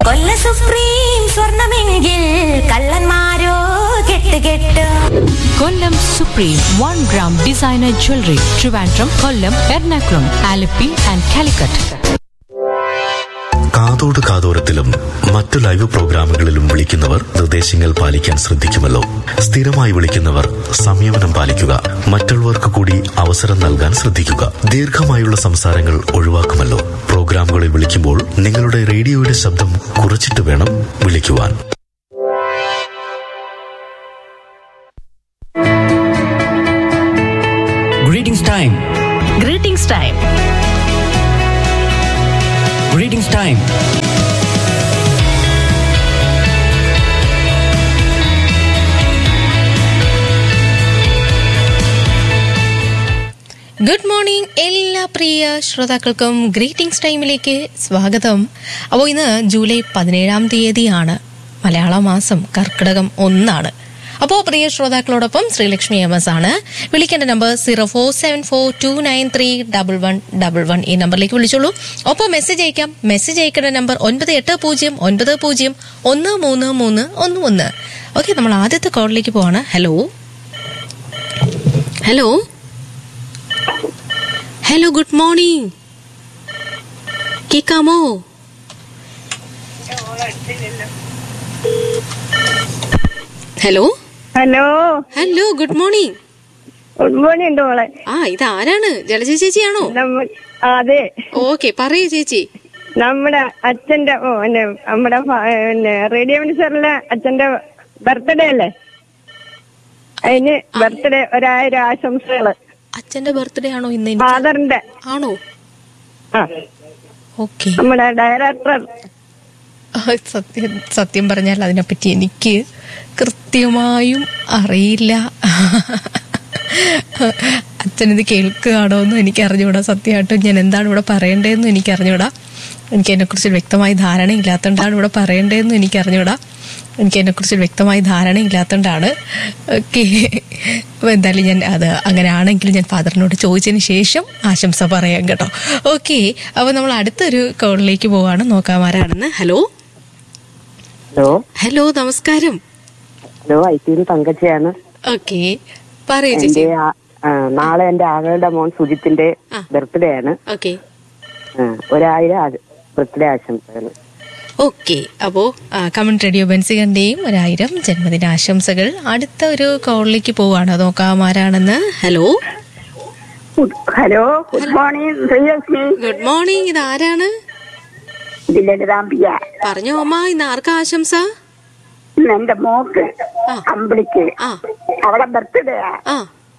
കൊല്ല സുപ്രീം സ്വർണമെങ്കിൽ കള്ളന്മാരോ കെട്ട് കെട്ട് Kollam supreme one gram designer jewellery Trivandrum Kollam Ernakulam Alleppey and Calicut കാതോട് കാതോരത്തിലും മറ്റു ലൈവ് പ്രോഗ്രാമുകളിലും വിളിക്കുന്നവർ നിർദ്ദേശങ്ങൾ പാലിക്കാൻ ശ്രദ്ധിക്കുമല്ലോ സ്ഥിരമായി വിളിക്കുന്നവർ സംയമനം പാലിക്കുക മറ്റുള്ളവർക്ക് കൂടി അവസരം നൽകാൻ ശ്രദ്ധിക്കുക ദീർഘമായുള്ള സംസാരങ്ങൾ ഒഴിവാക്കുമല്ലോ പ്രോഗ്രാമുകളിൽ വിളിക്കുമ്പോൾ നിങ്ങളുടെ റേഡിയോയുടെ ശബ്ദം കുറച്ചിട്ട് വേണം വിളിക്കുവാൻ Greetings time. Greetings time Greetings time. Good morning എല്ലാ പ്രിയ ശ്രോതാക്കൾക്കും ഗ്രീറ്റിംഗ്സ് ടൈമിലേക്ക് സ്വാഗതം അപ്പോൾ ഇന്ന് ജൂലൈ പതിനേഴാം തീയതിയാണ് മലയാള മാസം കർക്കിടകം ഒന്നാണ് അപ്പോൾ പ്രിയ ശ്രോതാക്കളോടൊപ്പം ശ്രീലക്ഷ്മി എം എസ് ആണ് വിളിക്കേണ്ട number zero four seven four two nine three double one double one ഈ നമ്പറിലേക്ക് വിളിച്ചോളൂ ഒപ്പം മെസ്സേജ് അയക്കാം മെസ്സേജ് അയക്കേണ്ട നമ്പർ ഒൻപത് എട്ട് പൂജ്യം ഒൻപത് പൂജ്യം ഒന്ന് മൂന്ന് മൂന്ന് ഒന്ന് ഒന്ന് ഓക്കെ നമ്മൾ ആദ്യത്തെ കോളിലേക്ക് പോവാണ് hello hello hello good morning കേക്കാമോ hello hello hello good morning good morning ഉണ്ട് മോളെ ആ ഇത് ആരാണ് ജലജ ചേച്ചിയാണോ നമ്മ ആ, അതെ ഓക്കെ പറയൂ ചേച്ചി നമ്മുടെ അച്ഛന്റെ ഓ പിന്നെ നമ്മുടെ ഫ- പിന്നെ റേഡിയോ മിനിസ്റ്ററിലെ അച്ഛന്റെ ബർത്ത്ഡേ അല്ലേ അതിന് ബർത്ത്ഡേ ഒരായിരം ആശംസകള് അച്ഛന്റെ ബർത്ത്ഡേ ആണോ ഇന്ന് എനിക്ക് ഫാദറിന്റെ ആണോ ആ ഓക്കെ നമ്മുടെ ഡയറക്ടർ സത്യം സത്യം പറഞ്ഞാൽ അതിനെപ്പറ്റി എനിക്ക് കൃത്യമായും അറിയില്ല അച്ഛനിത് കേൾക്കുകയാണോ എന്നും എനിക്ക് അറിഞ്ഞുകൂടാ സത്യമായിട്ടും ഞാൻ എന്താണ് ഇവിടെ പറയേണ്ടതെന്നും എനിക്ക് അറിഞ്ഞുകൂടാ എനിക്ക് അതിനെക്കുറിച്ച് വ്യക്തമായ ധാരണ ഇല്ലാത്തതുകൊണ്ടാണ് ഇവിടെ പറയേണ്ടതെന്നും എനിക്ക് അറിഞ്ഞുകൂടാ എനിക്ക് അതിനെക്കുറിച്ച് വ്യക്തമായ ധാരണ ഇല്ലാത്തതുകൊണ്ടാണ് ഓക്കെ അപ്പോൾ എന്തായാലും ഞാൻ അത് അങ്ങനെ ആണെങ്കിൽ ഞാൻ ഫാദറിനോട് ചോദിച്ചതിന് ശേഷം ആശംസ പറയാം കേട്ടോ ഓക്കെ അപ്പോൾ നമ്മൾ അടുത്തൊരു കോളിലേക്ക് പോവാണ് നോക്കാം ആരാണെന്ന് ഹലോ ഹലോ ഹലോ നമസ്കാരം ഹലോ ഐ ടി തങ്കച്ചയാണ് ഓക്കെ പറയൂ എന്റെ ചേച്ചി ആ- ആ, നാളെ എന്റെ ആകളുടെ മോൻ സുജിത്തിന്റെ ആ. ബർത്ത്ഡേ ആണ് ഓക്കെ ആ, ഒരായിരം ബർത്ത്ഡേ ആശംസകൾ ഓക്കെ അപ്പോ കമന്റ് റേഡിയോ ബെൻസികന്റെയും ഒരായിരം ജന്മദിന ആശംസകൾ അടുത്ത ഒരു കോളിലേക്ക് പോവാണ് നോക്കാം ആരാണെന്ന് hello hello good morning Sreelakshmi good morning ഇത് ആരാണ് ലളിതാംബിക പറഞ്ഞോ അമ്മ ഇന്ന് ആർക്കാ ആശംസ എന്റെ മോക്ക് ആ. അമ്പിളിക്ക് ആ അവിടെ ബർത്ത്ഡേ ആ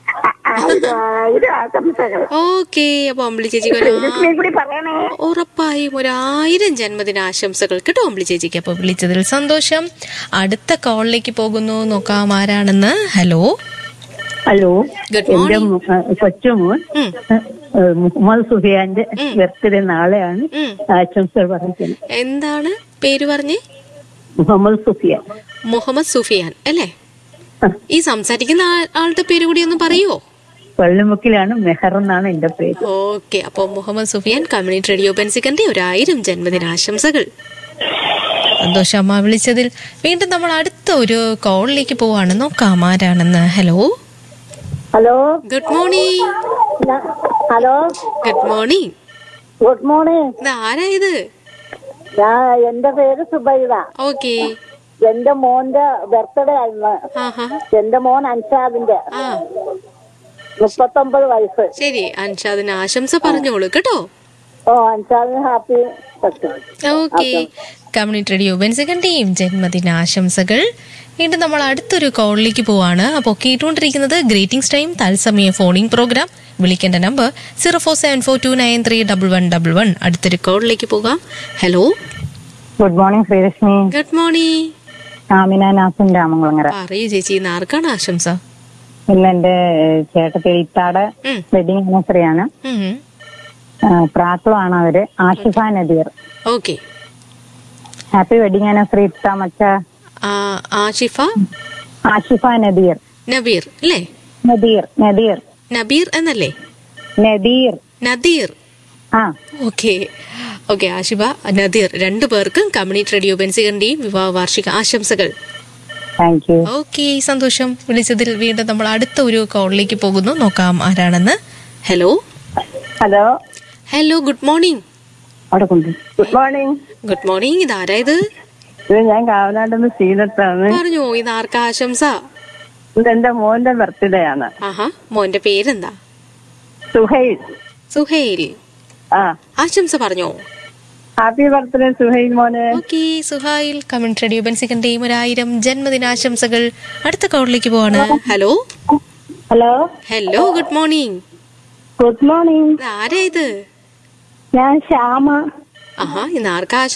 ആയിരം ആശംസകൾ ഓക്കെ അപ്പൊ അമ്പിളി ചേച്ചിക്ക് ഒരു ആ- കൂടി പറയണേ ഉറപ്പായും ഒരായിരം ജന്മദിന ആശംസകൾ കേട്ടോ അമ്പിളി ചേച്ചിക്ക് അപ്പൊ വിളിച്ചതിൽ സന്തോഷം അടുത്ത കോളിലേക്ക് പോകുന്നു നോക്കാം ആരാണെന്ന് ഹലോ ഹലോ Good എന്റെ morning. മു- ആ, കൊച്ചുമോൻ ഉം. ഏ, മുഹമ്മദ് സുഫിയാന്റെ ബർത്ത്ഡേ നാളെയാണ് ഉം. ആശംസകൾ പറഞ്ഞിരിക്കുന്നത് എന്താണ് പേര് പറഞ്ഞേ മുഹമ്മദ് സുഫിയാൻ മുഹമ്മദ് സുഫിയാൻ അല്ലേ ഈ സംസാരിക്കുന്ന ആ- ആളുടെ പേര് കൂടി ഒന്ന് പറയുവോ പള്ളിമുക്കിലാണ് മെഹർ എന്നാണ് എന്റെ പേര് ഓക്കെ അപ്പൊ മുഹമ്മദ് സുഫിയാൻ കമ്മ്യൂണിറ്റി റേഡിയോ പെൻസിക്കന്റെ ഒരായിരം ജന്മദിനാശംസകൾ സന്തോഷം അമ്മ വിളിച്ചതിൽ വീണ്ടും നമ്മൾ അടുത്ത ഒരു കോളിലേക്ക് പോവാണ് നോക്കാം ആരാണെന്ന് hello hello good morning hello good morning good morning ഇത് ആരാ ഇത് ഞാൻ എന്റെ പേര് സുബൈദ ഓക്കെ എന്റെ മോന്റെ ബർത്ത്ഡേ ആയിരുന്നു ആഹാ എന്റെ മോൻ അൻഷാദിന്റെ ആ മുപ്പത്തൊമ്പത് വയസ്സ് ശരി അൻഷാദിന് ആശംസ പറഞ്ഞോളൂ കേട്ടോ ഓ അൻഷാദിന് happy birthday okay community radio ബെൻസികന്റെയും ജന്മദിനാശംസകൾ വീണ്ടും നമ്മൾ അടുത്തൊരു കോളിലേക്ക് പോവാണ് അപ്പോൾ കേട്ടുകൊണ്ടിരിക്കുന്നത് ഗ്രീറ്റിംഗ്സ് ടൈം തത്സമയ ഫോണിംഗ് പ്രോഗ്രാം വിളിക്കേണ്ട number zero four seven four two nine three double one double one അടുത്തൊരു കോളിലേക്ക് പോകാം hello good morning Sreelakshmi good morning Amina Nasin Ramankulangara പറയൂ ചേച്ചി ഇന്ന് ആർക്കാണ് ആശംസ ഇന്ന് എന്റെ ചേട്ടത്തി ഇത്താടെ ഉം. വെഡിങ് ആനിവേഴ്സറിയാണ് ഉം. പ്രാത്തമാണ് അവര് Ashifa Nadeer okay happy wedding anniversary ഇത്ത മച്ച ആ, ആഷിഫ ആഷിഫ നദീർ നബീർ അല്ലേ നദീർ നദീർ നബീർ എന്നല്ലേ നദീർ നദീർ ആ ഓക്കെ ഓക്കെ ആശിബ നദീർ രണ്ടു പേർക്കും കമ്മ്യൂണിറ്റി റേഡിയോ ബെൻസികറിന്റെയും വിവാഹ വാർഷിക ആശംസകൾ താങ്ക് യു ഓക്കെ സന്തോഷം വിളിച്ചതിൽ വീണ്ടും നമ്മൾ അടുത്ത ഒരു കോളിലേക്ക് പോകുന്നു നോക്കാം ആരാണെന്ന് hello hello hello good morning അവിടെ കൊണ്ട് ഗുഡ് മോർണിംഗ് ഗുഡ് മോർണിംഗ് ഇതാരായത് ഇത് ഞാൻ കാവനാട്ടിന്ന് ശ്രീനത്താണ് പറഞ്ഞോ ഇത് ആർക്കാ ആശംസ ഇത് എന്റെ മോന്റെ ബർത്ത്ഡേ ആണ് ആഹാ മോന്റെ പേരെന്താ സുഹൈൽ സുഹൈൽ ആ ആശംസ പറഞ്ഞോ ഹാപ്പി ബർത്ത്ഡേ സുഹൈൽ മോനെ ഓക്കെ സുഹൈൽ കമന്റ് റേഡിയോ ബെൻസിക്കന്റെയും ഒരായിരം ജന്മദിനാശംസകൾ അടുത്ത കോളിലേക്ക് പോവാണ് hello hello hello good morning good morning ആരാ ഇത് ഞാൻ ശ്യാമ ആഹാ ഇന്ന് ആർക്കാ